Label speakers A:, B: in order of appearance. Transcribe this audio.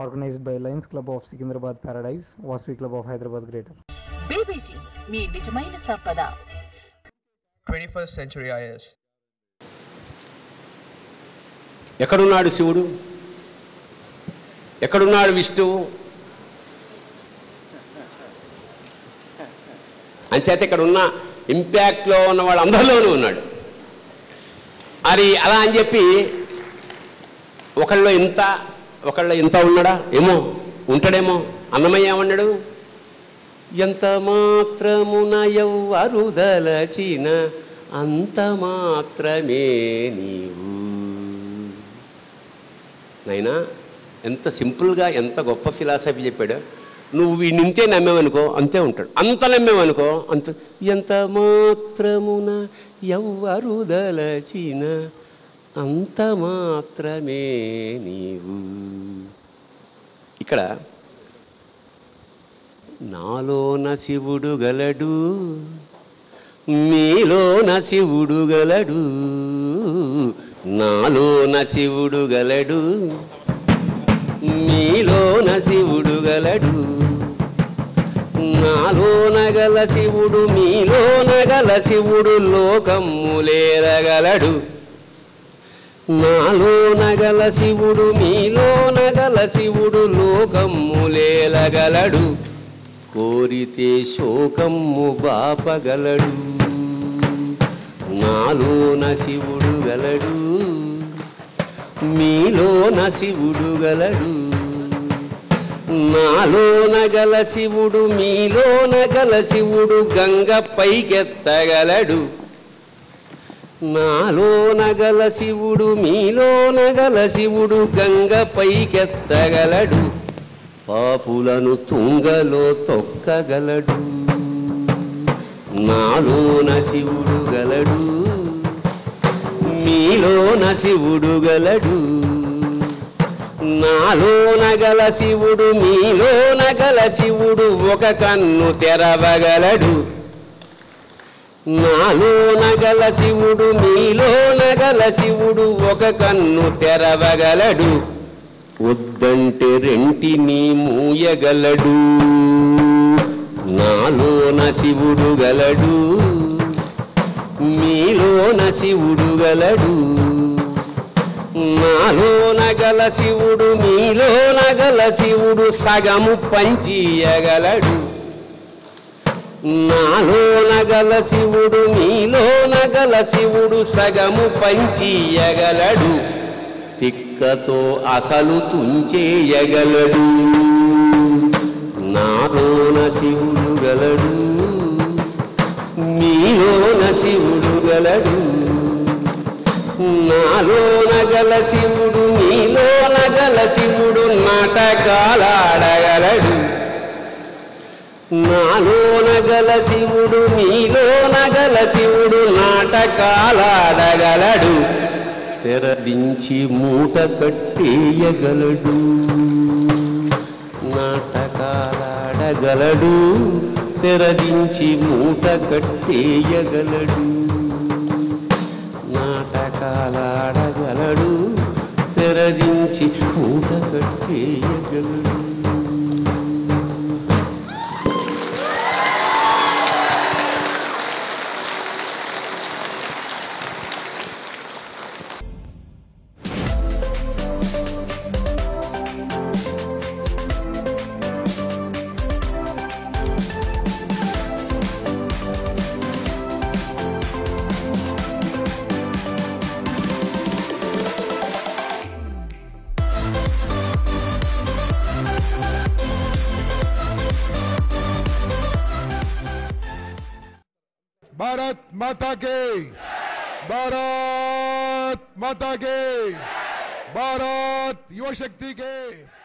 A: organized by Lions Club of Secunderabad Paradise, Vasvi Club of Hyderabad Greater.
B: BBG మీ నిజమైన సంపద
C: 21st Century IS.
D: ఎక్కడున్నాడు శివుడు ఎక్కడున్నాడు విష్ణువు అంచేత ఇక్కడ ఉన్న ఇంపాక్ట్లో ఉన్న వాళ్ళందరిలోనూ ఉన్నాడు మరి అలా అని చెప్పి ఒకళ్ళలో ఇంత ఒకళ్ళలో ఇంత ఉన్నాడా ఏమో ఉంటాడేమో అన్నమయ్య ఏమన్నాడు ఎంత మాత్రమున ఎవ్వరుదలచిన అంత మాత్రమే నీవు నైనా ఎంత సింపుల్గా ఎంత గొప్ప ఫిలాసఫీ చెప్పాడు నువ్వు వీడిని ఇంతే నమ్మేవనుకో అంతే ఉంటాడు అంత నమ్మేవనుకో అంత ఎంత మాత్రమున ఎవ్వరుదలచిన అంత మాత్రమే నీవు ఇక్కడ నాలోన శివుడు గలడు మీలోన శివుడు గలడు నాలోన శివుడు గలడు మీలోన శివుడు గలడు నాలోన గల శివుడు మీలోన గల శివుడు లోకమ్ములేరగలడు నాలోన గల శివుడు మీలోన గల శివుడు లోకమ్ములేలగలడు కోరితే శోకమ్ము బాపగలడు నాలోన శివుడు గలడు మీలోన శివుడు గలడు నాలోన గల శివుడు మీలోన గల శివుడు గంగ పైకెత్తగలడు నాలోన గల శివుడు మీలోన గల శివుడు గంగ పైకెత్తగలడు పాపులను తుంగలో తొక్కగలడు నాలోన శివుడు గలడు మీలోన శివుడు గలడు నాలోన గల శివుడు మీలోన గల శివుడు ఒక కన్ను తెరవగలడు నాలోన గల శివుడు మీలోన గల శివుడు ఒక కన్ను తెరవగలడు వద్దంటే రెంటిని మూయగలడు నాలోన శివుడు గలడు మీలోన శివుడు గలడు నాలోన గల శివుడు మీలోన గల శివుడు సగము పంచియగలడు నాలోన గల శివుడు మీలోన గల శివుడు సగము పంచియగలడు తిక్కతో అసలు తుంచేయగలడు నాలోన శివుడు గలడు మీలోన శివుడు గలడు నాలోన గల శివుడు మీలోన గల శివుడు నాటకాలాడగలడు నాలోన గల శివుడు మీలోన గల శివుడు నాటకాలాడగలడు తెరదించి మూట కట్టేయగలడు నాటకాలాడగలడు తెరదించి మూట కట్టేయగలడు నాటకాలాడగలడు తెరదించి మూట కట్టేయగలడు
E: भारत माता के भारत माता के भारत युवा शक्ति के